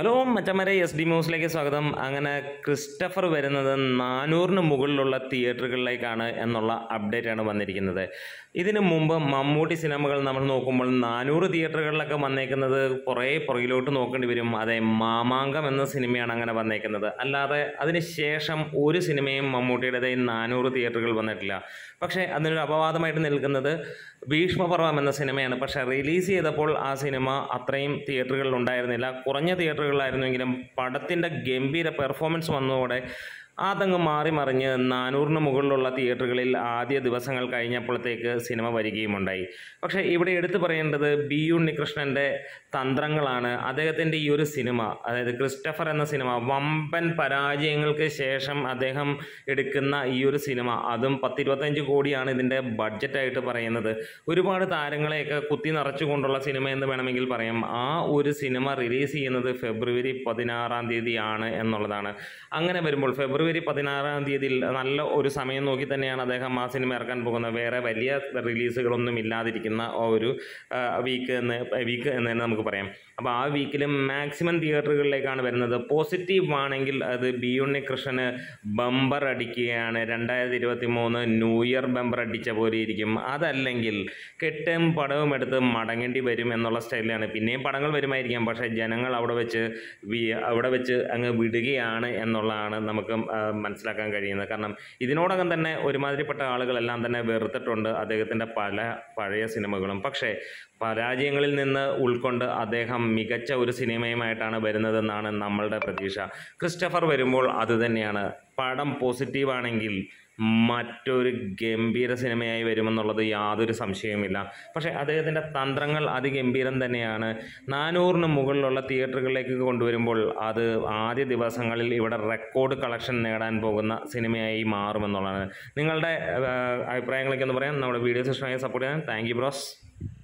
hello മച്ചമ്മരെ S D ന്യൂസിലേക്ക് സ്വാഗതം അങ്ങനെ ക്രിസ്റ്റഫർ വരുന്നത് നാനൂറിന് മുകളിലുള്ള തിയേറ്ററുകളിലേക്കാണ് എന്നുള്ള അപ്ഡേറ്റ് ആണ് വന്നിരിക്കുന്നത് ഇതിനു മുമ്പ് മമ്മൂട്ടി സിനിമകൾ നമ്മൾ നോക്കുമ്പോൾ നാനൂറ് തിയേറ്ററുകളിലൊക്കെ വന്നേക്കുന്നത് കുറേ പുറകിലോട്ട് നോക്കേണ്ടി വരും അതെ മാമാങ്കം എന്ന സിനിമയാണ് അങ്ങനെ വന്നേക്കുന്നത് അല്ലാതെ അതിന് ശേഷം ഒരു സിനിമയും മമ്മൂട്ടിയുടേതായി നാനൂറ് തിയേറ്ററുകൾ വന്നിട്ടില്ല പക്ഷേ അതിനൊരു അപവാദമായിട്ട് നിൽക്കുന്നത് ഭീഷ്മപർവം എന്ന സിനിമയാണ് പക്ഷേ റിലീസ് ചെയ്തപ്പോൾ ആ സിനിമ അത്രയും തിയേറ്ററുകളിൽ ഉണ്ടായിരുന്നില്ല കുറഞ്ഞ തിയേറ്ററുകളിലായിരുന്നെങ്കിലും പടത്തിൻ്റെ ഗംഭീര പെർഫോമൻസ് വന്നതോടെ അതങ്ങ് മാറി മറിഞ്ഞ് നാനൂറിന് മുകളിലുള്ള തിയേറ്ററുകളിൽ ആദ്യ ദിവസങ്ങൾ കഴിഞ്ഞപ്പോഴത്തേക്ക് സിനിമ വരികയുമുണ്ടായി പക്ഷേ ഇവിടെ എടുത്തു പറയേണ്ടത് ബി ഉണ്ണികൃഷ്ണൻ്റെ തന്ത്രങ്ങളാണ് അദ്ദേഹത്തിൻ്റെ ഈ ഒരു സിനിമ അതായത് ക്രിസ്റ്റഫർ എന്ന സിനിമ വമ്പൻ പരാജയങ്ങൾക്ക് ശേഷം അദ്ദേഹം എടുക്കുന്ന ഈ ഒരു സിനിമ അതും പത്തിരുപത്തഞ്ച് കോടിയാണ് ഇതിൻ്റെ ബഡ്ജറ്റായിട്ട് പറയുന്നത് ഒരുപാട് താരങ്ങളെയൊക്കെ കുത്തി നിറച്ചുകൊണ്ടുള്ള സിനിമ എന്ന് വേണമെങ്കിൽ പറയാം ആ ഒരു സിനിമ റിലീസ് ചെയ്യുന്നത് ഫെബ്രുവരി പതിനാറാം തീയതിയാണ് എന്നുള്ളതാണ് അങ്ങനെ വരുമ്പോൾ ഫെബ്രുവരി പതിനാറാം തീയതിയിൽ നല്ല ഒരു സമയം നോക്കി തന്നെയാണ് അദ്ദേഹം ആ സിനിമ ഇറക്കാൻ പോകുന്നത് വേറെ വലിയ റിലീസുകളൊന്നും ഇല്ലാതിരിക്കുന്ന ആ ഒരു വീക്ക് എന്ന് വീക്ക് എന്ന് തന്നെ നമുക്ക് പറയാം അപ്പോൾ ആ വീക്കിൽ മാക്സിമം തിയേറ്ററുകളിലേക്കാണ് വരുന്നത് പോസിറ്റീവ് ആണെങ്കിൽ അത് ബി ഉണ്ണികൃഷ്ണന് ബമ്പർ അടിക്കുകയാണ് രണ്ടായിരത്തി ഇരുപത്തി മൂന്ന് ന്യൂ ഇയർ ബമ്പർ അടിച്ച പോലെ ഇരിക്കും അതല്ലെങ്കിൽ കെട്ടും പടവും എടുത്ത് മടങ്ങേണ്ടി വരും എന്നുള്ള സ്റ്റൈലിലാണ് പിന്നെയും പടങ്ങൾ വരുമായിരിക്കാം പക്ഷേ ജനങ്ങൾ അവിടെ വെച്ച് വി അവിടെ വെച്ച് അങ്ങ് വിടുകയാണ് എന്നുള്ളതാണ് നമുക്ക് ആ, മനസ്സിലാക്കാൻ കഴിയുന്നത് കാരണം ഇതിനോടകം തന്നെ ഒരുമാതിരിപ്പെട്ട ആളുകളെല്ലാം തന്നെ വെറുത്തിട്ടുണ്ട് അദ്ദേഹത്തിൻ്റെ പല പഴയ സിനിമകളും പക്ഷേ പരാജയങ്ങളിൽ നിന്ന് ഉൾക്കൊണ്ട് അദ്ദേഹം മികച്ച ഒരു സിനിമയുമായിട്ടാണ് വരുന്നതെന്നാണ് നമ്മളുടെ പ്രതീക്ഷ ക്രിസ്റ്റഫർ വരുമ്പോൾ അതുതന്നെയാണ് പടം പോസിറ്റീവാണെങ്കിൽ മറ്റൊരു ഗംഭീര സിനിമയായി വരുമെന്നുള്ളത് യാതൊരു സംശയവുമില്ല പക്ഷേ അദ്ദേഹത്തിൻ്റെ തന്ത്രങ്ങൾ അതിഗംഭീരം തന്നെയാണ് നാനൂറിന് മുകളിലുള്ള തിയേറ്ററുകളിലേക്ക് കൊണ്ടുവരുമ്പോൾ അത് ആദ്യ ദിവസങ്ങളിൽ ഇവിടെ റെക്കോർഡ് കളക്ഷൻ നേടാൻ പോകുന്ന സിനിമയായി മാറുമെന്നുള്ളതാണ് നിങ്ങളുടെ ആ, അഭിപ്രായങ്ങളൊക്കെ ഒന്ന് പറയാം നമ്മുടെ വീഡിയോസ് ഇഷ്ടമായി സപ്പോർട്ട് ചെയ്യാൻ താങ്ക് യു ബ്രോസ്